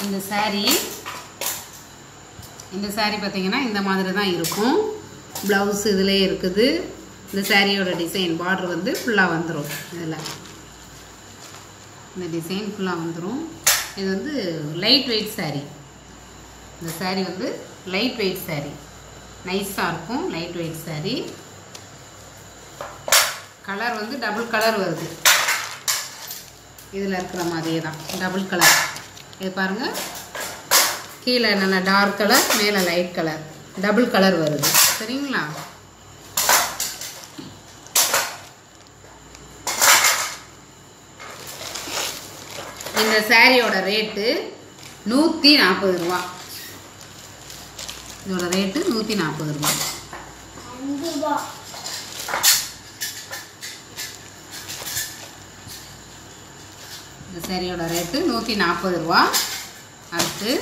இந்த saree இந்த saree பார்த்தீங்கன்னா இந்த மாதிரி தான் இருக்கும் ப்ளவுஸ் இதிலே இருக்குது இந்த சாரியோட டிசைன் பார்டர் வந்து ஃபுல்லாக வந்துடும் இதில் இந்த டிசைன் ஃபுல்லாக வந்துடும் இது வந்து லைட் வெயிட் saree இந்த saree வந்து லைட் வெயிட் saree நைஸாக இருக்கும் லைட் வெயிட் saree கலர் வந்து டபுள் கலர் வருது இதில் இருக்கிற மாதிரியே தான் டபுள் கலர் இது பாருங்கள் கீழே நல்லா டார்க் கலர் மேலே லைட் கலர் டபுள் கலர் வருது சரிங்களா இந்த சாரியோட ரேட்டு நூற்றி நாற்பது ரூபா இதோட ரேட்டு நூற்றி நாற்பது ரூபா அஞ்சு ரூபா இந்த சாரியோட ரேட்டு நூற்றி நாற்பது ரூபா அடுத்து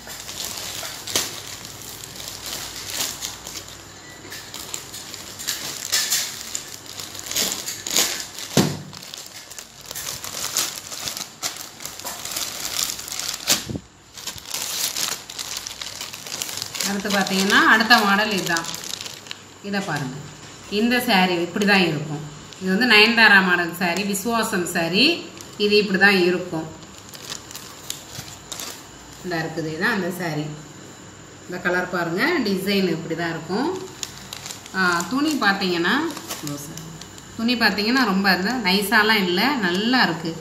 அடுத்து பார்த்தீங்கன்னா அடுத்த மாடல் இதுதான் இதை பாருங்கள் இந்த saree இப்படி தான் இருக்கும் இது வந்து Nayanthara model saree Viswasam saree இது இப்படி தான் இருக்கும் இந்த இருக்குது இதுதான் அந்த saree இந்த கலர் பாருங்கள் டிசைன் இப்படி தான் இருக்கும் ஆ, துணி பார்த்தீங்கன்னா இதோ sir. துணி பார்த்தீங்கன்னா ரொம்ப இந்த நைஸாலாம் இல்லை நல்லா இருக்குது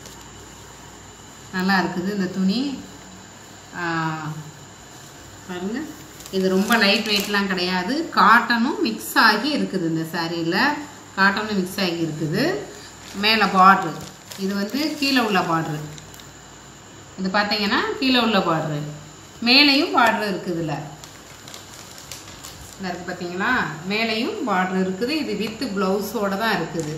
நல்லா இருக்குது இந்த துணி ஆ, பாருங்க இது ரொம்ப லைட் வெயிட்லாம் கிடையாது காட்டனும் மிக்ஸ் ஆகி இருக்குது இந்த சாரியில் காட்டனும் மிக்ஸ் ஆகி இருக்குது மேலே பார்ட்ரு இது வந்து கீழே உள்ள பார்ட்ரு இது பார்த்தீங்கன்னா கீழே உள்ள பார்ட்ரு மேலேயும் பார்ட்ரு இருக்குது இதில் இந்த இருக்குது பார்த்தீங்களா மேலேயும் பார்ட்ரு இருக்குது இது வித் ப்ளவுஸோட தான் இருக்குது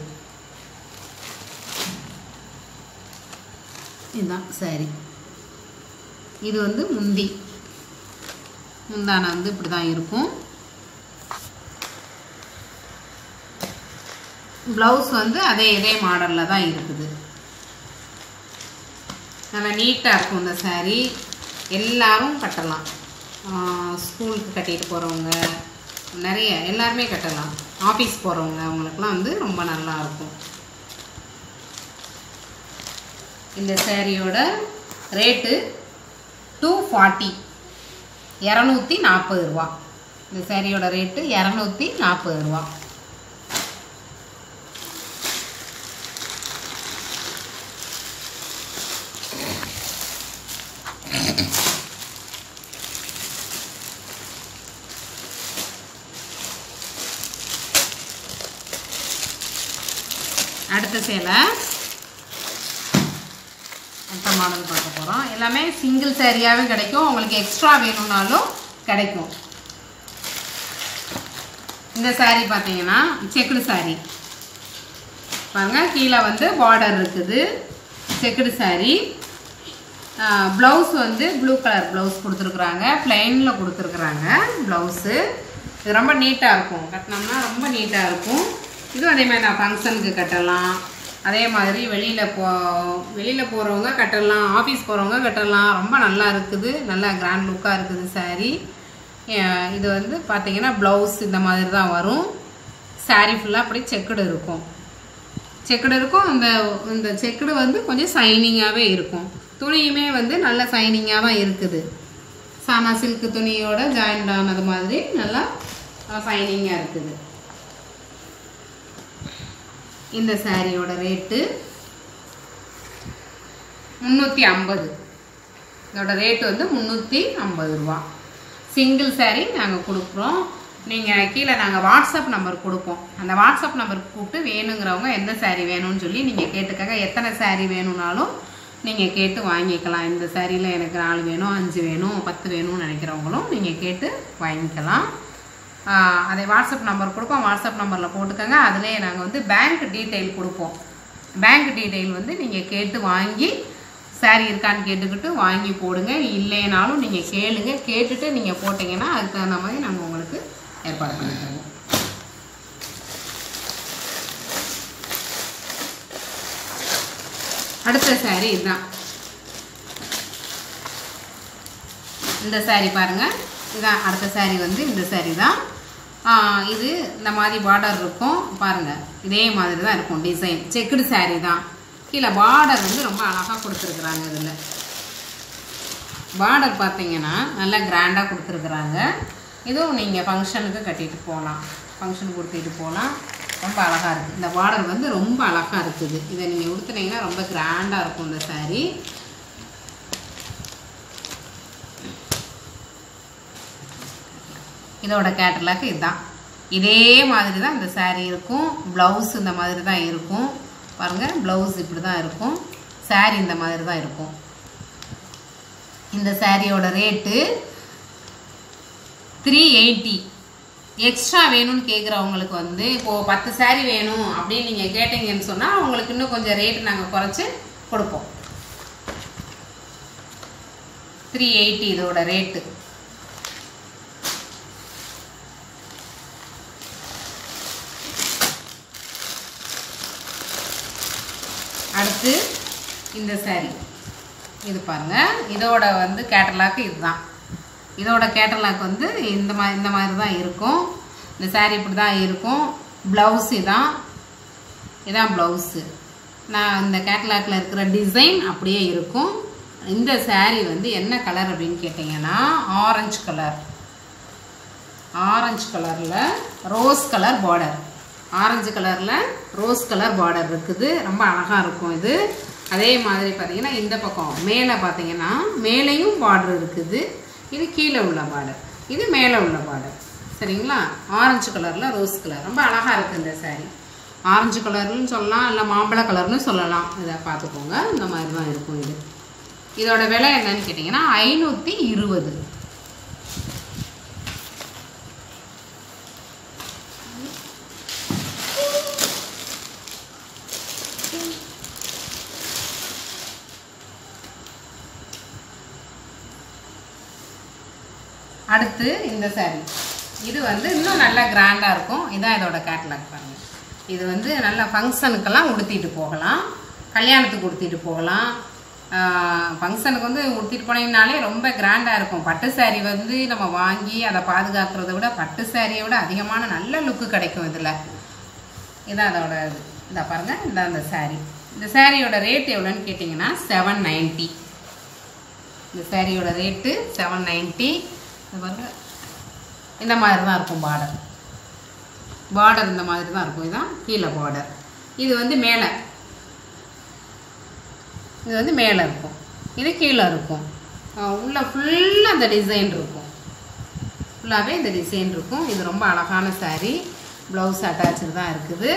இதுதான் சாரி இது வந்து முந்தி முந்தானை வந்து இப்படி தான் இருக்கும் ப்ளவுஸ் வந்து அதே இதே மாடலில் தான் இருக்குது நல்லா நீட்டாக இருக்கும் இந்த saree எல்லாரும் கட்டலாம் ஸ்கூலுக்கு கட்டிட்டு போகிறவங்க நிறைய எல்லாருமே கட்டலாம் ஆஃபீஸ் போகிறவங்க அவங்களுக்குலாம் வந்து ரொம்ப நல்லா இருக்கும் இந்த சாரியோட ரேட்டு டூ ஃபார்ட்டி இரநூத்தி நாற்பது ரூபா இந்த சாரியோட ரேட்டு இரநூத்தி நாற்பது ரூபா அடுத்த சேலை அடுத்த மாடல் பார்க்க போகிறோம் எல்லாமே சிங்கிள் சேரீயாகவே கிடைக்கும் உங்களுக்கு எக்ஸ்ட்ரா வேணும்னாலும் கிடைக்கும் இந்த saree பார்த்தீங்கன்னா செக்குடு saree பாருங்க கீழே வந்து பார்டர் இருக்குது செக்குடு saree ப்ளவுஸ் வந்து ப்ளூ கலர் ப்ளவுஸ் கொடுத்துருக்குறாங்க பிளைனில் கொடுத்துருக்குறாங்க ப்ளவுஸு இது ரொம்ப நீட்டாக இருக்கும் கட்டினோம்னா ரொம்ப நீட்டாக இருக்கும் இதுவும் அதே மாதிரி நான் ஃபங்க்ஷனுக்கு கட்டலாம் அதே மாதிரி வெளியில் போ வெளியில் போகிறவங்க கட்டலாம் ஆஃபீஸ் போகிறவங்க கட்டலாம் ரொம்ப நல்லா இருக்குது நல்லா கிராண்ட் லுக்காக இருக்குது saree அஹ் இது வந்து பார்த்தீங்கன்னா ப்ளவுஸ் இந்த மாதிரி தான் வரும் saree ஃபுல்லாக அப்படி செக்குடு இருக்கும் செக்குடு இருக்கும் இந்த இந்த செக்குடு வந்து கொஞ்சம் சைனிங்காகவே இருக்கும் துணியுமே வந்து நல்ல சைனிங்காக தான் இருக்குது சானா சில்க் துணியோட ஜாயிண்ட் ஆனது மாதிரி நல்லா சைனிங்காக இருக்குது இந்த சாரியோட ரேட்டு முந்நூற்றி ஐம்பது இதோட ரேட்டு வந்து முந்நூற்றி ஐம்பது ரூபா சிங்கிள் saree நாங்கள் கொடுக்குறோம் நீங்கள் கீழே நாங்கள் வாட்ஸ்அப் நம்பர் கொடுப்போம் அந்த வாட்ஸ்அப் நம்பருக்கு கூப்பிட்டு வேணுங்கிறவங்க எந்த saree வேணும்னு சொல்லி நீங்கள் கேட்டுக்கங்க எத்தனை saree வேணும்னாலும் நீங்கள் கேட்டு வாங்கிக்கலாம் இந்த சாரியில் எனக்கு நாலு வேணும் அஞ்சு வேணும் பத்து வேணும்னு நினைக்கிறவங்களும் நீங்கள் கேட்டு வாங்கிக்கலாம் ஆஹ் அதை வாட்ஸ்அப் நம்பர் கொடுப்போம் வாட்ஸ்அப் நம்பரில் போட்டுக்கோங்க அதுலேயே நாங்கள் வந்து பேங்க் டீட்டெயில் கொடுப்போம் பேங்க் டீட்டெயில் வந்து நீங்கள் கேட்டு வாங்கி saree இருக்கான்னு கேட்டுக்கிட்டு வாங்கி போடுங்க இல்லைனாலும் நீங்கள் கேளுங்க கேட்டுட்டு நீங்கள் போட்டிங்கன்னா அதுக்கு தகுந்த மாதிரி நாங்கள் உங்களுக்கு ஏற்பாடு பண்ணி தருவோம் அடுத்த saree இதுதான் இந்த saree பாருங்கள் இதான் அடுத்த saree வந்து இந்த saree தான் ஆஹ் இது இந்த மாதிரி பார்டர் இருக்கும் பாருங்கள் இதே மாதிரி தான் இருக்கும் டிசைன் செக்குடு saree தான் கீழே பார்டர் வந்து ரொம்ப அழகாக கொடுத்துருக்குறாங்க இதில் பார்டர் பார்த்தீங்கன்னா நல்லா கிராண்டாக கொடுத்துருக்குறாங்க இதுவும் நீங்கள் ஃபங்க்ஷனுக்கு கட்டிட்டு போகலாம் ஃபங்க்ஷனுக்கு கொடுத்துட்டு போகலாம் ரொம்ப அழகாக இருக்குது இந்த பார்டர் வந்து ரொம்ப அழகாக இருக்குது இதை நீங்கள் உடுத்துனீங்கன்னா ரொம்ப கிராண்டாக இருக்கும் இந்த saree இதோட கேட்டலாக் இதுதான் இதே மாதிரி தான் இந்த saree இருக்கும் ப்ளவுஸ் இந்த மாதிரி தான் இருக்கும் பாருங்கள் ப்ளவுஸ் இப்படி தான் இருக்கும் saree இந்த மாதிரி தான் இருக்கும் இந்த சாரியோட ரேட்டு த்ரீ எயிட்டி எக்ஸ்ட்ரா வேணும்னு கேட்குறவங்களுக்கு வந்து இப்போது பத்து saree வேணும் அப்படின்னு நீங்கள் கேட்டீங்கன்னு சொன்னால் உங்களுக்கு இன்னும் கொஞ்சம் ரேட்டு நாங்கள் குறைச்சி கொடுப்போம் த்ரீ எயிட்டி இதோட ரேட்டு அடுத்து இந்த saree இது பாருங்க இதோட வந்து கேட்டலாக் இதுதான் இதோட கேட்டலாக் வந்து இந்த மாதிரி இந்த மாதிரி தான் இருக்கும் இந்த saree இப்படி தான் இருக்கும் ப்ளவுஸ் இதான் இதான் ப்ளவுஸு நான் இந்த கேட்டலாக்ல இருக்கிற டிசைன் அப்படியே இருக்கும் இந்த saree வந்து என்ன கலர் அப்படின்னு கேட்டிங்கன்னா ஆரஞ்சு கலர் ஆரஞ்சு கலரில் ரோஸ் கலர் பார்டர் ஆரஞ்சு கலரில் ரோஸ் கலர் பார்டர் இருக்குது ரொம்ப அழகாக இருக்கும் இது அதே மாதிரி பார்த்தீங்கன்னா இந்த பக்கம் மேலே பார்த்தீங்கன்னா மேலேயும் பார்டர் இருக்குது இது கீழே உள்ள பார்டர் இது மேலே உள்ள பார்டர் சரிங்களா ஆரஞ்சு கலரில் ரோஸ் கலர் ரொம்ப அழகாக இருக்குது இந்த saree ஆரஞ்சு கலர்னு சொல்லலாம் இல்லை மாம்பழ கலர்னு சொல்லலாம் இதை பார்த்துக்கோங்க இந்த மாதிரி தான் இருக்கும் இது இதோட விலை என்னன்னு கேட்டிங்கன்னா ஐநூற்றி இருபது அடுத்து இந்த saree இது வந்து இன்னும் நல்லா கிராண்டாக இருக்கும் இதான் இதோட கேட்லாக் பாருங்க இது வந்து நல்ல ஃபங்க்ஷனுக்கெல்லாம் உடுத்திட்டு போகலாம் கல்யாணத்துக்கு உடுத்திட்டு போகலாம் ஃபங்க்ஷனுக்கு வந்து உடுத்திட்டு போனீங்கனாலே ரொம்ப கிராண்டாக இருக்கும் பட்டு saree வந்து நம்ம வாங்கி அதை பாதுகாக்கிறத விட பட்டு சாரியை விட அதிகமான நல்ல லுக்கு கிடைக்கும் இதில் இதான் அதோட இது இதை பாருங்கள் இதான் அந்த saree இந்த சாரியோட ரேட் எவ்வளோன்னு கேட்டிங்கன்னா செவன் நைன்ட்டி இந்த சாரியோட ரேட்டு செவன் நைன்ட்டி பாருங்க இந்த மாதிரி தான் இருக்கும் பார்டர் பார்டர் இந்த மாதிரி தான் இருக்கும் இதுதான் கீழே பார்டர் இது வந்து மேலே இது வந்து மேலே இருக்கும் இது கீழே இருக்கும் அஹ் உள்ள ஃபுல்லாக அந்த டிசைன் இருக்கும் ஃபுல்லாகவே இந்த டிசைன் இருக்கும் இது ரொம்ப அழகான saree ப்ளவுஸ் அட்டாச்சு தான் இருக்குது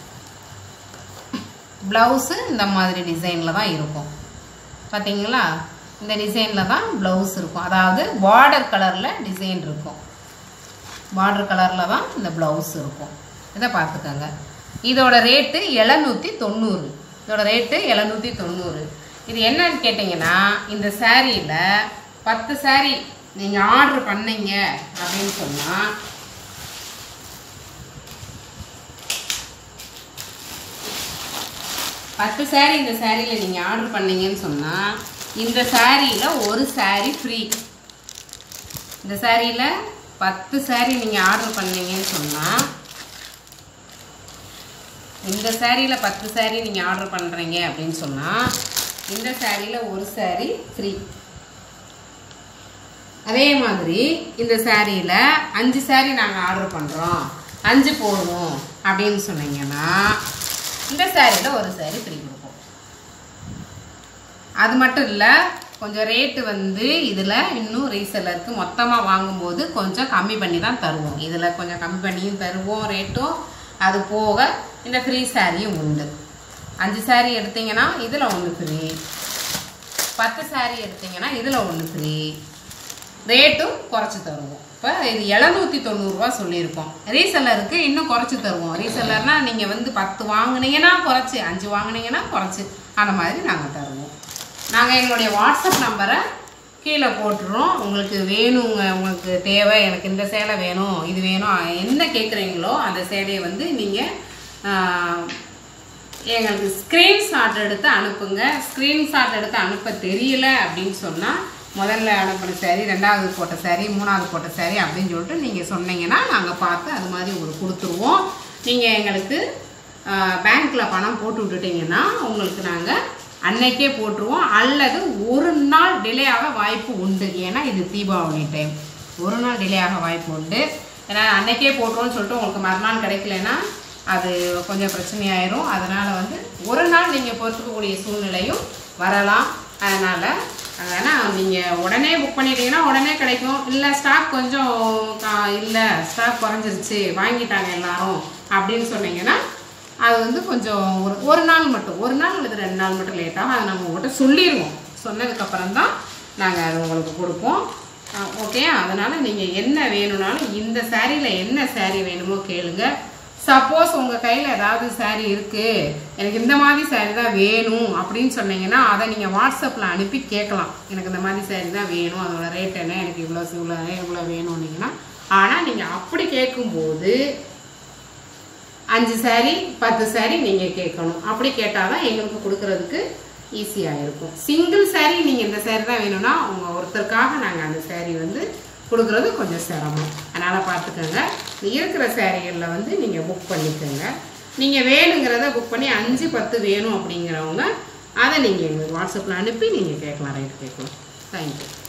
ப்ளவுஸு இந்த மாதிரி டிசைனில் தான் இருக்கும் பார்த்தீங்களா இந்த டிசைனில் தான் ப்ளவுஸ் இருக்கும் அதாவது பார்டர் கலரில் டிசைன் இருக்கும் பார்டர் கலரில் தான் இந்த ப்ளவுஸ் இருக்கும் இதை பார்த்துக்கோங்க இதோட ரேட்டு எழுநூற்றி தொண்ணூறு இதோட ரேட்டு எழுநூற்றி தொண்ணூறு இது என்னன்னு கேட்டிங்கன்னா இந்த சாரியில் பத்து saree நீங்கள் ஆர்டர் பண்ணீங்க அப்படின்னு சொன்னால் பத்து saree இந்த சாரியில் நீங்கள் ஆர்டர் பண்ணீங்கன்னு சொன்னால் இந்த சாரியில் ஒரு saree ஃப்ரீ இந்த சாரியில் பத்து saree நீங்கள் ஆர்டர் பண்ணீங்கன்னு சொன்னால் இந்த சாரியில் பத்து saree நீங்கள் ஆர்டர் பண்ணுறீங்க அப்படின்னு சொன்னால் இந்த சாரியில் ஒரு saree ஃப்ரீ அதே மாதிரி இந்த சாரியில் அஞ்சு saree நாங்கள் ஆர்டர் பண்ணுறோம் அஞ்சு போடுவோம் அப்படின்னு சொன்னீங்கன்னா இந்த சாரியில் ஒரு saree ஃப்ரீ கொடுப்போம் அது மட்டும் இல்லை கொஞ்சம் ரேட்டு வந்து இதில் இன்னும் ரீசெல்லருக்கு மொத்தமாக வாங்கும்போது கொஞ்சம் கம்மி பண்ணி தான் தருவோம் இதில் கொஞ்சம் கம்மி பண்ணியும் தருவோம் ரேட்டும் அது போக இந்த ஃப்ரீ சாரியும் உண்டு அஞ்சு saree எடுத்தீங்கன்னா இதில் ஒன்று ஃப்ரீ பத்து saree எடுத்தீங்கன்னா இதில் ஒன்று ஃப்ரீ ரேட்டும் குறைச்சி தருவோம் இப்போ இது எழுநூற்றி தொண்ணூறுரூவா சொல்லியிருக்கோம் ரீசெல்லருக்கு இன்னும் குறைச்சி தருவோம் ரீசெல்லர்னா நீங்கள் வந்து பத்து வாங்குனீங்கன்னா குறைச்சி அஞ்சு வாங்குனீங்கன்னா குறைச்சி அந்த மாதிரி நாங்கள் தருவோம் நாங்கள் எங்களுடைய வாட்ஸ்அப் நம்பரை கீழே போட்டுறோம் உங்களுக்கு வேணுங்க உங்களுக்கு தேவை எனக்கு இந்த சேலை வேணும் இது வேணும் என்ன கேட்குறீங்களோ அந்த சேலையை வந்து நீங்கள் எங்களுக்கு ஸ்க்ரீன்ஷாட் எடுத்து அனுப்புங்க ஸ்க்ரீன்ஷாட் எடுத்து அனுப்ப தெரியல அப்படின்னு சொன்னால் முதல்ல அனுப்பின saree ரெண்டாவது போட்ட saree மூணாவது போட்ட saree அப்படின்னு சொல்லிட்டு நீங்கள் சொன்னீங்கன்னா நாங்கள் பார்த்து அது மாதிரி உங்களுக்கு கொடுத்துருவோம் நீங்கள் எங்களுக்கு பேங்க்கில் பணம் போட்டு விட்டுட்டீங்கன்னா உங்களுக்கு நாங்கள் அன்னைக்கே போட்டுருவோம் அல்லது ஒரு நாள் டிலே ஆக வாய்ப்பு உண்டு ஏன்னா இது தீபாவளி டைம் ஒரு நாள் டிலே ஆக வாய்ப்பு உண்டு ஏன்னா அன்னைக்கே போட்டுருவோம்னு சொல்லிட்டு உங்களுக்கு மறுநாள் கிடைக்கலன்னா அது கொஞ்சம் பிரச்சனையாயிரும் அதனால் வந்து ஒரு நாள் நீங்கள் பொறுத்துக்கக்கூடிய சூழ்நிலையும் வரலாம் அதனால் அதனால் நீங்கள் உடனே புக் பண்ணிட்டீங்கன்னா உடனே கிடைக்கும் இல்லை ஸ்டாக் கொஞ்சம் கா- இல்லை ஸ்டாக் குறைஞ்சிருச்சு வாங்கிட்டாங்க எல்லாரும் அப்படின்னு சொன்னீங்கன்னா அது வந்து கொஞ்சம் ஒரு ஒரு நாள் மட்டும் ஒரு நாள் அல்லது ரெண்டு நாள் மட்டும் லேட் ஆகும் அதை நம்ம உங்கள்கிட்ட சொல்லிடுவோம் சொன்னதுக்கப்புறம் தான் நாங்கள் அது உங்களுக்கு கொடுப்போம் ஓகே அதனால் நீங்கள் என்ன வேணும்னாலும் இந்த சாரியில் என்ன saree வேணுமோ கேளுங்க சப்போஸ் உங்கள் கையில் ஏதாவது saree இருக்குது எனக்கு இந்த மாதிரி saree தான் வேணும் அப்படின்னு சொன்னீங்கன்னா அதை நீங்கள் வாட்ஸ்அப்பில் அனுப்பி கேட்கலாம் எனக்கு இந்த மாதிரி saree தான் வேணும் அதோட ரேட் என்ன எனக்கு இவ்வளோ இவ்வளோ இவ்வளோ வேணும்னீங்கன்னா ஆனால் நீங்கள் அப்படி கேட்கும்போது அஞ்சு saree பத்து saree நீங்கள் கேட்கணும் அப்படி கேட்டால் தான் எங்களுக்கு கொடுக்கறதுக்கு ஈஸியாக இருக்கும் சிங்கிள் saree நீங்கள் இந்த saree தான் வேணும்னா உங்கள் ஒருத்தருக்காக நாங்கள் அந்த saree வந்து கொடுக்கறது கொஞ்சம் சிரமம் அதனால் பார்த்துக்கோங்க இருக்கிற சேரீகளில் வந்து நீங்கள் புக் பண்ணிக்கோங்க நீங்கள் வேணுங்கிறத புக் பண்ணி அஞ்சு பத்து வேணும் அப்படிங்கிறவங்க அதை நீங்கள் எங்களுக்கு வாட்ஸ்அப்பில் அனுப்பி நீங்கள் கேட்கலாம் ரைட் கேட்கலாம் தேங்க்யூ